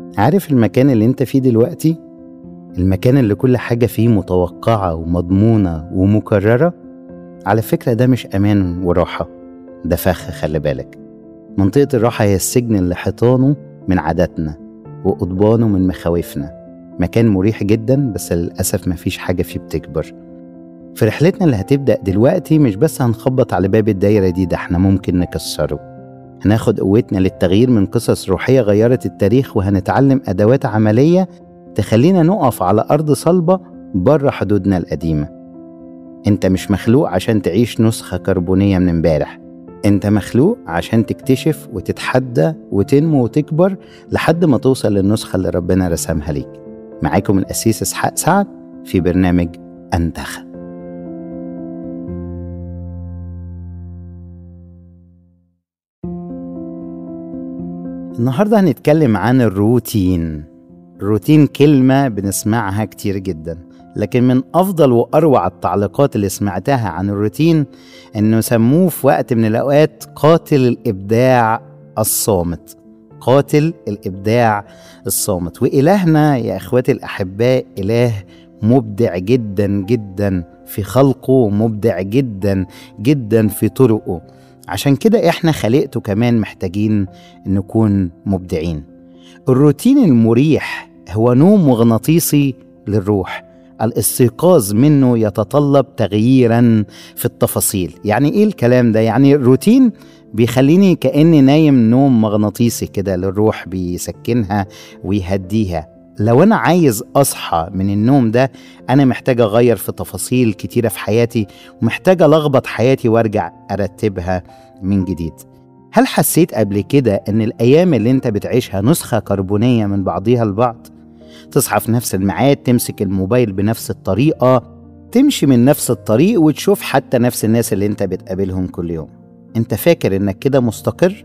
عارف المكان اللي انت فيه دلوقتي المكان اللي كل حاجة فيه متوقعة ومضمونة ومكررة على فكرة ده مش أمان وراحة ده فخ خلي بالك منطقة الراحة هي السجن اللي حيطانه من عاداتنا وقضبانه من مخاوفنا مكان مريح جدا بس للأسف مفيش حاجة فيه بتكبر في رحلتنا اللي هتبدأ دلوقتي مش بس هنخبط على باب الدايرة دي ده احنا ممكن نكسره هناخد قوتنا للتغيير من قصص روحية غيرت التاريخ وهنتعلم أدوات عملية تخلينا نقف على أرض صلبة بره حدودنا القديمة انت مش مخلوق عشان تعيش نسخة كربونية من امبارح انت مخلوق عشان تكتشف وتتحدى وتنمو وتكبر لحد ما توصل للنسخة اللي ربنا رسمها ليك معاكم الأسيس إسحاق سعد في برنامج أنتخب النهارده هنتكلم عن الروتين الروتين كلمة بنسمعها كتير جدا لكن من أفضل وأروع التعليقات اللي سمعتها عن الروتين إنه سموه في وقت من الأوقات قاتل الإبداع الصامت قاتل الإبداع الصامت وإلهنا يا إخواتي الأحباء إله مبدع جدا جدا في خلقه مبدع جدا جدا في طرقه عشان كده احنا خلقته كمان محتاجين نكون مبدعين الروتين المريح هو نوم مغناطيسي للروح الاستيقاظ منه يتطلب تغييرا في التفاصيل يعني ايه الكلام ده يعني الروتين بيخليني كاني نايم نوم مغناطيسي كده للروح بيسكنها ويهديها لو انا عايز اصحى من النوم ده انا محتاج اغير في تفاصيل كتيره في حياتي ومحتاج الخبط حياتي وارجع ارتبها من جديد هل حسيت قبل كده ان الايام اللي انت بتعيشها نسخه كربونيه من بعضيها البعض تصحى في نفس الميعاد تمسك الموبايل بنفس الطريقه تمشي من نفس الطريق وتشوف حتى نفس الناس اللي انت بتقابلهم كل يوم انت فاكر انك كده مستقر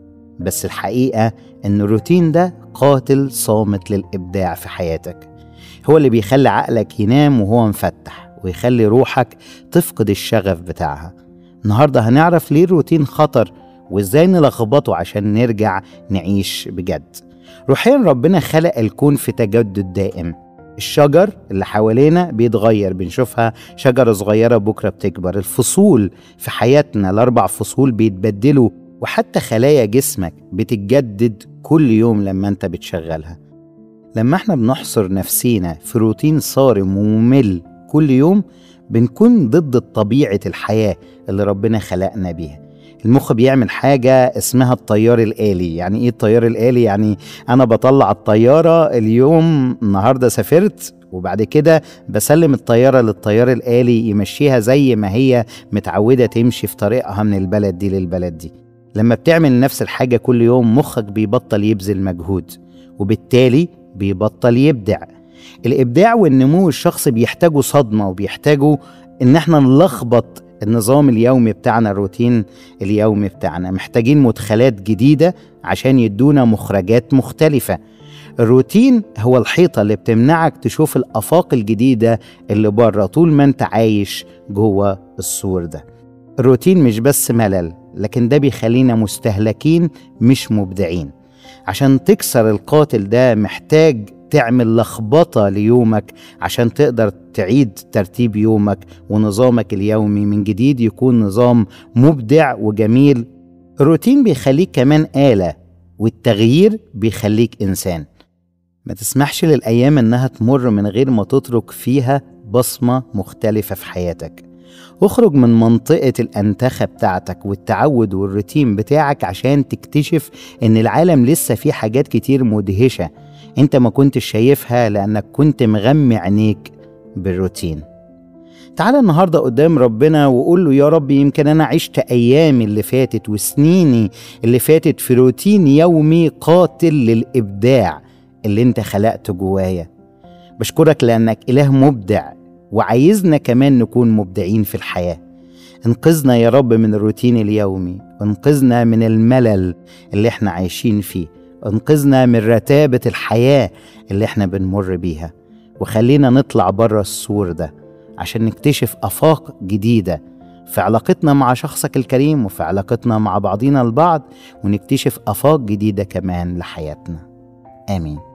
بس الحقيقه ان الروتين ده قاتل صامت للابداع في حياتك هو اللي بيخلي عقلك ينام وهو مفتح ويخلي روحك تفقد الشغف بتاعها النهارده هنعرف ليه الروتين خطر وازاي نلخبطه عشان نرجع نعيش بجد روحيا ربنا خلق الكون في تجدد دائم الشجر اللي حوالينا بيتغير بنشوفها شجرة صغيرة بكرة بتكبر الفصول في حياتنا الأربع فصول بيتبدلوا وحتى خلايا جسمك بتتجدد كل يوم لما انت بتشغلها لما احنا بنحصر نفسينا في روتين صارم وممل كل يوم بنكون ضد طبيعة الحياة اللي ربنا خلقنا بيها المخ بيعمل حاجة اسمها الطيار الآلي يعني ايه الطيار الآلي يعني انا بطلع الطيارة اليوم النهاردة سافرت وبعد كده بسلم الطيارة للطيار الآلي يمشيها زي ما هي متعودة تمشي في طريقها من البلد دي للبلد دي لما بتعمل نفس الحاجة كل يوم مخك بيبطل يبذل مجهود وبالتالي بيبطل يبدع الإبداع والنمو الشخصي بيحتاجوا صدمة وبيحتاجوا إن احنا نلخبط النظام اليومي بتاعنا الروتين اليومي بتاعنا محتاجين مدخلات جديدة عشان يدونا مخرجات مختلفة الروتين هو الحيطة اللي بتمنعك تشوف الآفاق الجديدة اللي بره طول ما انت عايش جوه السور ده الروتين مش بس ملل لكن ده بيخلينا مستهلكين مش مبدعين عشان تكسر القاتل ده محتاج تعمل لخبطة ليومك عشان تقدر تعيد ترتيب يومك ونظامك اليومي من جديد يكون نظام مبدع وجميل الروتين بيخليك كمان آلة والتغيير بيخليك إنسان ما تسمحش للأيام إنها تمر من غير ما تترك فيها بصمة مختلفة في حياتك اخرج من منطقة الأنتخة بتاعتك والتعود والروتين بتاعك عشان تكتشف إن العالم لسه فيه حاجات كتير مدهشة أنت ما كنتش شايفها لأنك كنت مغمي عينيك بالروتين تعالى النهارده قدام ربنا وقول له يا رب يمكن انا عشت ايامي اللي فاتت وسنيني اللي فاتت في روتين يومي قاتل للابداع اللي انت خلقته جوايا بشكرك لانك اله مبدع وعايزنا كمان نكون مبدعين في الحياه انقذنا يا رب من الروتين اليومي انقذنا من الملل اللي احنا عايشين فيه انقذنا من رتابه الحياه اللي احنا بنمر بيها وخلينا نطلع بره السور ده عشان نكتشف افاق جديده في علاقتنا مع شخصك الكريم وفي علاقتنا مع بعضينا البعض ونكتشف افاق جديده كمان لحياتنا امين